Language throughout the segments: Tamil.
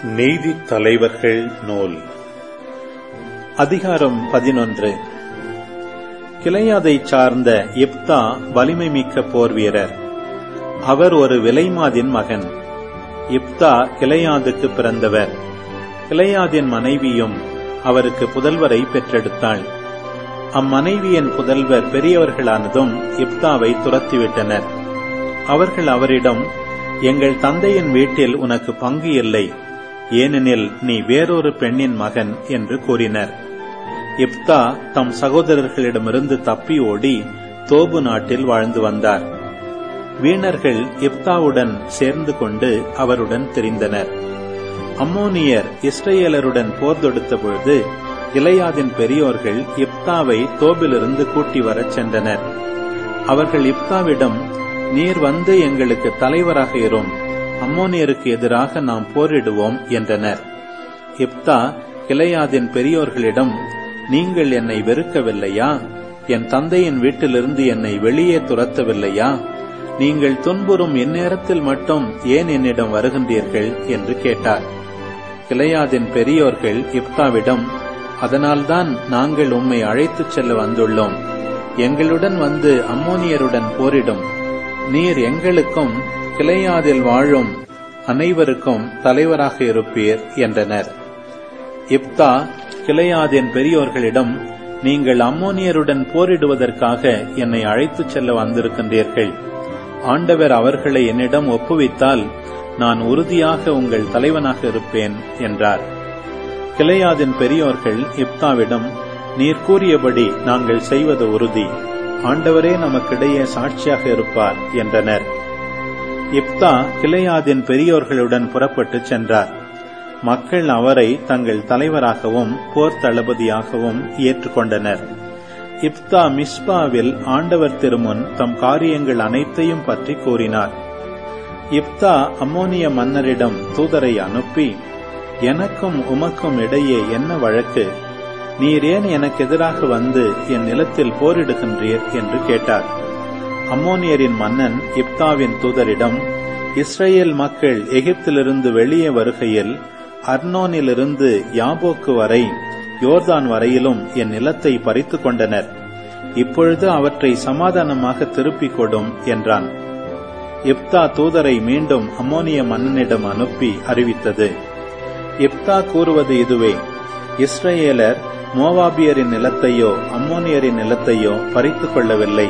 நீதித் தலைவர்கள் நூல் அதிகாரம் பதினொன்று கிளையாதைச் சார்ந்த இப்தா வலிமை மிக்க போர் வீரர் அவர் ஒரு விலைமாதின் மகன் இப்தா கிளையாதுக்கு பிறந்தவர் கிளையாதின் மனைவியும் அவருக்கு புதல்வரை பெற்றெடுத்தாள் அம்மனைவியின் புதல்வர் பெரியவர்களானதும் இப்தாவை துரத்திவிட்டனர் அவர்கள் அவரிடம் எங்கள் தந்தையின் வீட்டில் உனக்கு பங்கு இல்லை ஏனெனில் நீ வேறொரு பெண்ணின் மகன் என்று கூறினர் இப்தா தம் சகோதரர்களிடமிருந்து தப்பி ஓடி தோபு நாட்டில் வாழ்ந்து வந்தார் வீணர்கள் இப்தாவுடன் சேர்ந்து கொண்டு அவருடன் தெரிந்தனர் அம்மோனியர் இஸ்ரேலருடன் போர் தொடுத்த பொழுது இலையாதின் பெரியோர்கள் இப்தாவை தோபிலிருந்து கூட்டி வரச் சென்றனர் அவர்கள் இப்தாவிடம் நீர் வந்து எங்களுக்கு தலைவராக இரும் அம்மோனியருக்கு எதிராக நாம் போரிடுவோம் என்றனர் இப்தா கிளையாதின் பெரியோர்களிடம் நீங்கள் என்னை வெறுக்கவில்லையா என் தந்தையின் வீட்டிலிருந்து என்னை வெளியே துரத்தவில்லையா நீங்கள் துன்புறும் இந்நேரத்தில் மட்டும் ஏன் என்னிடம் வருகின்றீர்கள் என்று கேட்டார் கிளையாதின் பெரியோர்கள் இப்தாவிடம் அதனால்தான் நாங்கள் உம்மை அழைத்துச் செல்ல வந்துள்ளோம் எங்களுடன் வந்து அம்மோனியருடன் போரிடும் நீர் எங்களுக்கும் கிளையாதில் வாழும் அனைவருக்கும் தலைவராக இருப்பீர் என்றனர் இப்தா கிளையாதின் பெரியோர்களிடம் நீங்கள் அம்மோனியருடன் போரிடுவதற்காக என்னை அழைத்துச் செல்ல வந்திருக்கின்றீர்கள் ஆண்டவர் அவர்களை என்னிடம் ஒப்புவித்தால் நான் உறுதியாக உங்கள் தலைவனாக இருப்பேன் என்றார் கிளையாதின் பெரியோர்கள் இப்தாவிடம் நீர் கூறியபடி நாங்கள் செய்வது உறுதி ஆண்டவரே நமக்கிடையே சாட்சியாக இருப்பார் என்றனர் இப்தா கிளையாதின் பெரியோர்களுடன் புறப்பட்டு சென்றார் மக்கள் அவரை தங்கள் தலைவராகவும் போர் தளபதியாகவும் ஏற்றுக்கொண்டனர் இப்தா மிஸ்பாவில் ஆண்டவர் திருமுன் தம் காரியங்கள் அனைத்தையும் பற்றி கூறினார் இப்தா அம்மோனிய மன்னரிடம் தூதரை அனுப்பி எனக்கும் உமக்கும் இடையே என்ன வழக்கு நீர் ஏன் எனக்கு எதிராக வந்து என் நிலத்தில் போரிடுகின்றீர் என்று கேட்டார் அம்மோனியரின் மன்னன் இப்தாவின் தூதரிடம் இஸ்ரேல் மக்கள் எகிப்திலிருந்து வெளியே வருகையில் அர்னோனிலிருந்து யாபோக்கு வரை யோர்தான் வரையிலும் என் நிலத்தை பறித்து கொண்டனர் இப்பொழுது அவற்றை சமாதானமாக திருப்பிக் கொடும் என்றான் இப்தா தூதரை மீண்டும் அம்மோனிய மன்னனிடம் அனுப்பி அறிவித்தது இப்தா கூறுவது இதுவே இஸ்ரேலர் மோவாபியரின் நிலத்தையோ அம்மோனியரின் நிலத்தையோ பறித்துக் கொள்ளவில்லை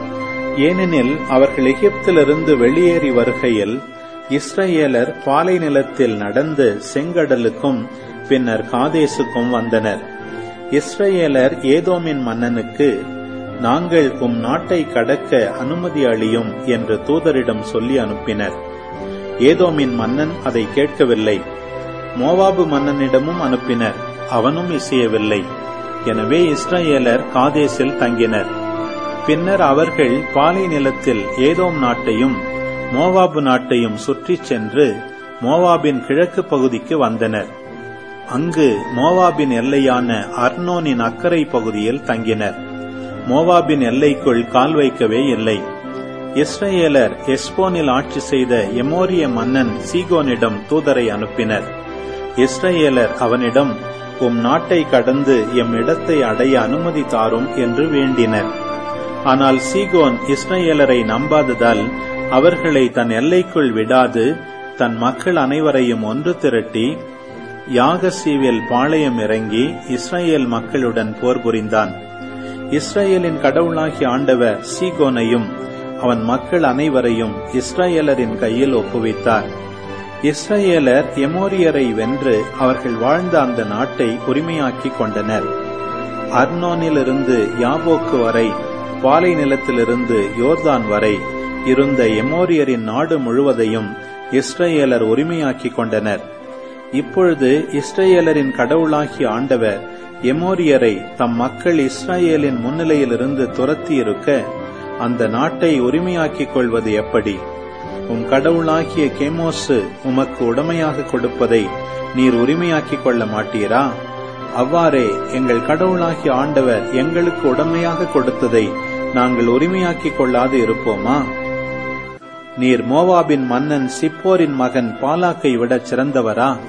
ஏனெனில் அவர்கள் எகிப்திலிருந்து வெளியேறி வருகையில் இஸ்ரேலர் பாலை நிலத்தில் நடந்து செங்கடலுக்கும் பின்னர் காதேசுக்கும் வந்தனர் இஸ்ரேலர் ஏதோமின் மன்னனுக்கு நாங்கள் உம் நாட்டை கடக்க அனுமதி அளியும் என்று தூதரிடம் சொல்லி அனுப்பினர் ஏதோமின் மன்னன் அதை கேட்கவில்லை மோவாபு மன்னனிடமும் அனுப்பினர் அவனும் இசையவில்லை எனவே இஸ்ரேலர் காதேசில் தங்கினர் பின்னர் அவர்கள் பாலை நிலத்தில் ஏதோம் நாட்டையும் மோவாபு நாட்டையும் சுற்றிச் சென்று மோவாபின் கிழக்கு பகுதிக்கு வந்தனர் அங்கு மோவாபின் எல்லையான அர்னோனின் அக்கறை பகுதியில் தங்கினர் மோவாபின் எல்லைக்குள் கால் வைக்கவே இல்லை இஸ்ரேலர் எஸ்போனில் ஆட்சி செய்த எமோரிய மன்னன் சீகோனிடம் தூதரை அனுப்பினர் இஸ்ரேலர் அவனிடம் உம் நாட்டை கடந்து எம் இடத்தை அடைய அனுமதி தாரும் என்று வேண்டினர் ஆனால் சீகோன் இஸ்ரேலரை நம்பாததால் அவர்களை தன் எல்லைக்குள் விடாது தன் மக்கள் அனைவரையும் ஒன்று திரட்டி யாகசீவில் பாளையம் இறங்கி இஸ்ரேல் மக்களுடன் போர் புரிந்தான் இஸ்ரேலின் கடவுளாகி ஆண்டவர் சீகோனையும் அவன் மக்கள் அனைவரையும் இஸ்ரேலரின் கையில் ஒப்புவித்தார் இஸ்ரேலர் எமோரியரை வென்று அவர்கள் வாழ்ந்த அந்த நாட்டை உரிமையாக்கிக் கொண்டனர் அர்னோனிலிருந்து யாபோக்கு வரை பாலை நிலத்திலிருந்து யோர்தான் வரை இருந்த எமோரியரின் நாடு முழுவதையும் இஸ்ரேலர் உரிமையாக்கிக் கொண்டனர் இப்பொழுது இஸ்ரேலரின் கடவுளாகிய ஆண்டவர் எமோரியரை தம் மக்கள் இஸ்ரேலின் முன்னிலையிலிருந்து துரத்தி இருக்க அந்த நாட்டை உரிமையாக்கிக் கொள்வது எப்படி உம் கடவுளாகிய கேமோசு உமக்கு உடமையாக கொடுப்பதை நீர் உரிமையாக்கிக் கொள்ள மாட்டீரா அவ்வாறே எங்கள் கடவுளாகிய ஆண்டவர் எங்களுக்கு உடமையாக கொடுத்ததை நாங்கள் உரிமையாக்கிக் கொள்ளாது இருப்போமா நீர் மோவாபின் மன்னன் சிப்போரின் மகன் பாலாக்கை விட சிறந்தவரா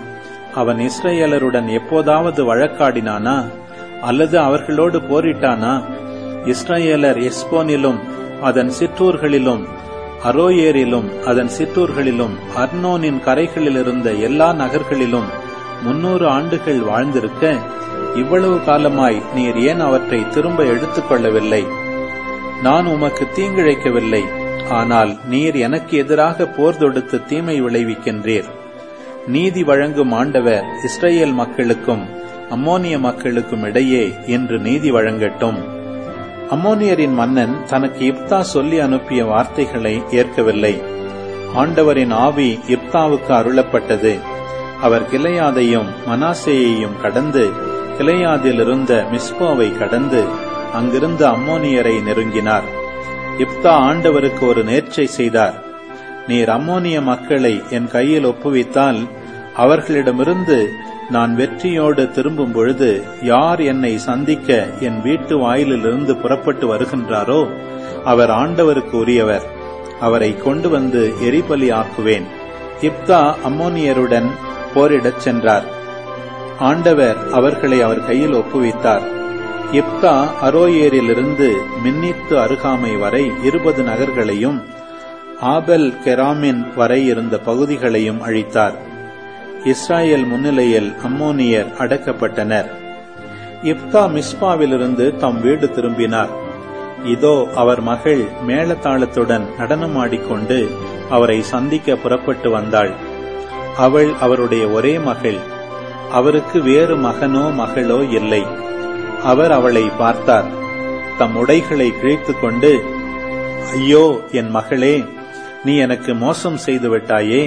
அவன் இஸ்ரேலருடன் எப்போதாவது வழக்காடினானா அல்லது அவர்களோடு போரிட்டானா இஸ்ரேலர் எஸ்போனிலும் அதன் சிற்றூர்களிலும் அரோயேரிலும் அதன் சிற்றூர்களிலும் அர்னோனின் கரைகளில் இருந்த எல்லா நகர்களிலும் முன்னூறு ஆண்டுகள் வாழ்ந்திருக்க இவ்வளவு காலமாய் நீர் ஏன் அவற்றை திரும்ப எடுத்துக் கொள்ளவில்லை நான் உமக்கு தீங்கிழைக்கவில்லை ஆனால் நீர் எனக்கு எதிராக போர் தொடுத்து தீமை விளைவிக்கின்றீர் நீதி வழங்கும் ஆண்டவர் இஸ்ரேல் மக்களுக்கும் அம்மோனிய மக்களுக்கும் இடையே இன்று நீதி வழங்கட்டும் அம்மோனியரின் மன்னன் தனக்கு இப்தா சொல்லி அனுப்பிய வார்த்தைகளை ஏற்கவில்லை ஆண்டவரின் ஆவி இப்தாவுக்கு அருளப்பட்டது அவர் கிளையாதையும் மனாசேயையும் கடந்து கிளையாதில் இருந்த மிஸ்போவை கடந்து அங்கிருந்த அம்மோனியரை நெருங்கினார் இப்தா ஆண்டவருக்கு ஒரு நேர்ச்சை செய்தார் நீர் அம்மோனிய மக்களை என் கையில் ஒப்புவித்தால் அவர்களிடமிருந்து நான் வெற்றியோடு திரும்பும் பொழுது யார் என்னை சந்திக்க என் வீட்டு வாயிலிலிருந்து புறப்பட்டு வருகின்றாரோ அவர் ஆண்டவருக்கு உரியவர் அவரை கொண்டு வந்து எரிபலி ஆக்குவேன் இப்தா அம்மோனியருடன் போரிடச் சென்றார் ஆண்டவர் அவர்களை அவர் கையில் ஒப்புவித்தார் இப்தா அரோயேரிலிருந்து மின்னித்து அருகாமை வரை இருபது நகர்களையும் ஆபெல் கெராமின் வரை இருந்த பகுதிகளையும் அழித்தார் இஸ்ராயேல் முன்னிலையில் அம்மோனியர் அடக்கப்பட்டனர் இப்தா மிஸ்பாவிலிருந்து தம் வீடு திரும்பினார் இதோ அவர் மகள் மேளதாளத்துடன் நடனமாடிக்கொண்டு அவரை சந்திக்க புறப்பட்டு வந்தாள் அவள் அவருடைய ஒரே மகள் அவருக்கு வேறு மகனோ மகளோ இல்லை அவர் அவளை பார்த்தார் தம் உடைகளை கிழித்துக் கொண்டு ஐயோ என் மகளே நீ எனக்கு மோசம் செய்து விட்டாயே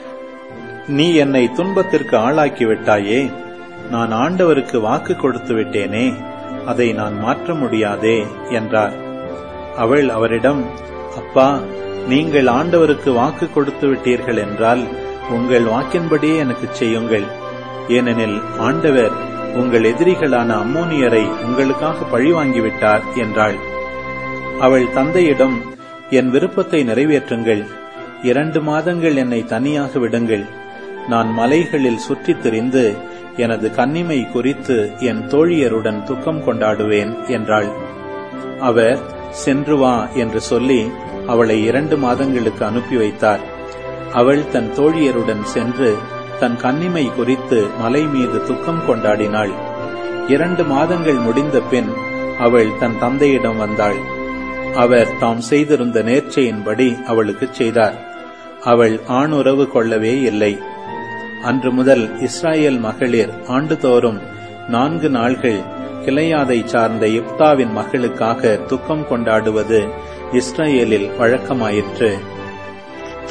நீ என்னை துன்பத்திற்கு ஆளாக்கி விட்டாயே நான் ஆண்டவருக்கு வாக்கு கொடுத்து விட்டேனே அதை நான் மாற்ற முடியாதே என்றார் அவள் அவரிடம் அப்பா நீங்கள் ஆண்டவருக்கு வாக்கு கொடுத்து விட்டீர்கள் என்றால் உங்கள் வாக்கின்படியே எனக்கு செய்யுங்கள் ஏனெனில் ஆண்டவர் உங்கள் எதிரிகளான அம்மோனியரை உங்களுக்காக பழிவாங்கிவிட்டார் என்றாள் அவள் தந்தையிடம் என் விருப்பத்தை நிறைவேற்றுங்கள் இரண்டு மாதங்கள் என்னை தனியாக விடுங்கள் நான் மலைகளில் சுற்றித் திரிந்து எனது கன்னிமை குறித்து என் தோழியருடன் துக்கம் கொண்டாடுவேன் என்றாள் அவர் சென்று வா என்று சொல்லி அவளை இரண்டு மாதங்களுக்கு அனுப்பி வைத்தார் அவள் தன் தோழியருடன் சென்று தன் கன்னிமை குறித்து மலை மீது துக்கம் கொண்டாடினாள் இரண்டு மாதங்கள் முடிந்த பின் அவள் தன் தந்தையிடம் வந்தாள் அவர் தாம் செய்திருந்த நேர்ச்சையின்படி அவளுக்குச் செய்தார் அவள் ஆணுறவு கொள்ளவே இல்லை அன்று முதல் இஸ்ராயேல் மகளிர் ஆண்டுதோறும் நான்கு நாள்கள் கிளையாதை சார்ந்த இப்தாவின் மகளுக்காக துக்கம் கொண்டாடுவது இஸ்ரேலில் வழக்கமாயிற்று